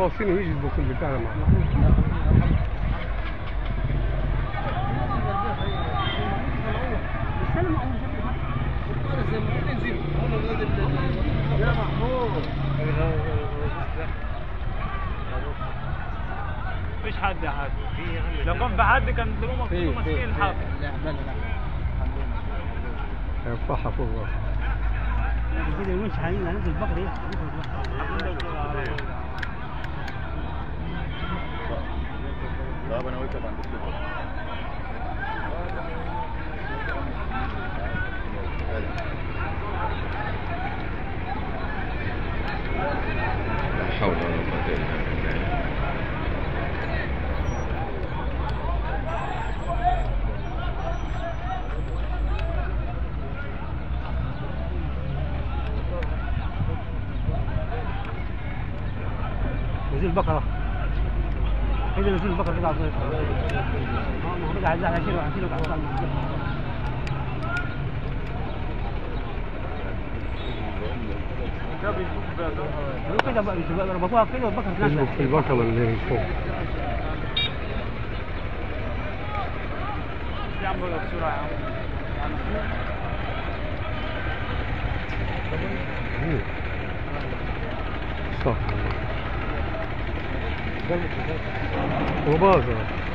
باصين يجي البوكل بتاعنا معاه يا محمود مفيش حد يا حاج لو كان في حد كان تلاقوهم في ماسكين في الحبل لا لا لا هيرفعها فوق راسه كده مش هننزل البقر ايه طب انا واقف عند السوق لا حول ولا قوة إلا بالله نزل البقرة كده نزل البقرة كده على طول اه ما هو كده عايز على كيلو على كيلو على طول هو كده بقى بقى ربطوها كده والبقرة يشبك نازلة في البقرة اللي هي فوق يا عم بقى بسرعة يا عم مم. استغفر الله غباظة